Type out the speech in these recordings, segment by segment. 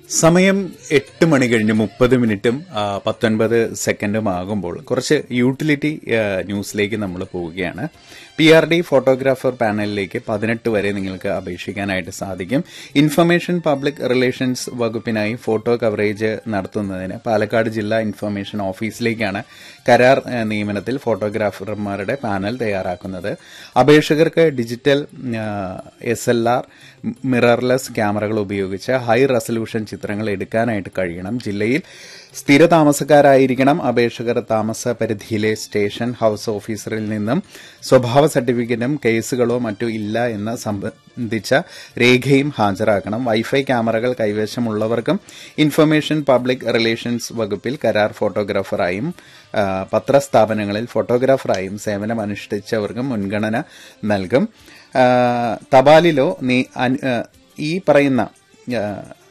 സമയം എട്ട് മണി കഴിഞ്ഞ് മുപ്പത് മിനിറ്റും ആ, പത്തൊൻപത് സെക്കൻഡും ആകുമ്പോൾ കുറച്ച് യൂട്ടിലിറ്റി ആ, ന്യൂസിലേക്ക് നമ്മൾ പോവുകയാണ് പി ആർ ഡി ഫോട്ടോഗ്രാഫർ പാനലിലേക്ക് പതിനെട്ട് വരെ നിങ്ങൾക്ക് അപേക്ഷിക്കാനായിട്ട് സാധിക്കും ഇൻഫർമേഷൻ പബ്ലിക് റിലേഷൻസ് വകുപ്പിനായി ഫോട്ടോ കവറേജ് നടത്തുന്നതിന് പാലക്കാട് ജില്ലാ ഇൻഫർമേഷൻ ഓഫീസിലേക്കാണ് കരാർ ആ, നിയമനത്തിൽ ഫോട്ടോഗ്രാഫർമാരുടെ പാനൽ തയ്യാറാക്കുന്നത് അപേക്ഷകർക്ക് digital S L R mirrorless ക്യാമറകൾ ഉപയോഗിച്ച് ഹൈ റെസൊല്യൂഷൻ ചിത്രങ്ങൾ എടുക്കാനായിട്ട് കഴിയണം ജില്ലയിൽ സ്ഥിര താമസക്കാരായിരിക്കണം അപേക്ഷകർ താമസ പരിധിയിലെ സ്റ്റേഷൻ ഹൌസ് ഓഫീസറിൽ നിന്നും സ്വഭാവ സർട്ടിഫിക്കറ്റും കേസുകളോ മറ്റോ ഇല്ല എന്ന് സംബന്ധിച്ച രേഖയും ഹാജരാക്കണം വൈഫൈ ക്യാമറകൾ കൈവശമുള്ളവർക്കും ഇൻഫർമേഷൻ പബ്ലിക് റിലേഷൻസ് വകുപ്പിൽ കരാർ ഫോട്ടോഗ്രാഫറായും ആ, പത്രസ്ഥാപനങ്ങളിൽ ഫോട്ടോഗ്രാഫറായും സേവനം അനുഷ്ഠിച്ചവർക്കും മുൻഗണന നൽകും ആ, തപാലിലോ നീ അൻ- ആ, ഈ പറയുന്ന ആ,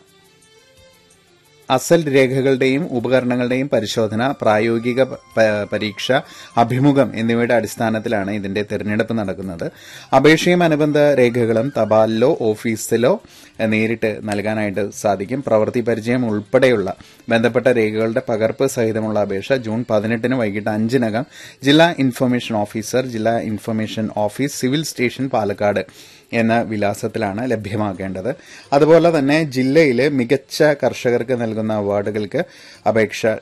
അസൽ രേഖകളുടെയും ഉപകരണങ്ങളുടെയും പരിശോധന പ്രായോഗിക പ- പ- പരീക്ഷ അഭിമുഖം എന്നിവയുടെ അടിസ്ഥാനത്തിലാണ് ഇതിന്റെ തിരഞ്ഞെടുപ്പ് നടക്കുന്നത് അപേക്ഷയും അനുബന്ധ രേഖകളും തപാലിലോ ഓഫീസിലോ എഹ്, നേരിട്ട് നൽകാനായിട്ട് സാധിക്കും പ്രവൃത്തി പരിചയം ഉൾപ്പെടെയുള്ള ബന്ധപ്പെട്ട രേഖകളുടെ പകർപ്പ് സഹിതമുള്ള അപേക്ഷ ജൂൺ പതിനെട്ടിന് വൈകിട്ട് അഞ്ചിനകം ജില്ലാ ഇൻഫർമേഷൻ ഓഫീസർ ജില്ലാ information office civil station Palakkad എന്ന വിലാസത്തിലാണ് ലഭ്യമാക്കേണ്ടത് അതുപോലെ തന്നെ ജില്ലയിലെ മികച്ച കർഷകർക്ക് നൽകുന്ന അവാർഡുകൾക്ക് അപേക്ഷ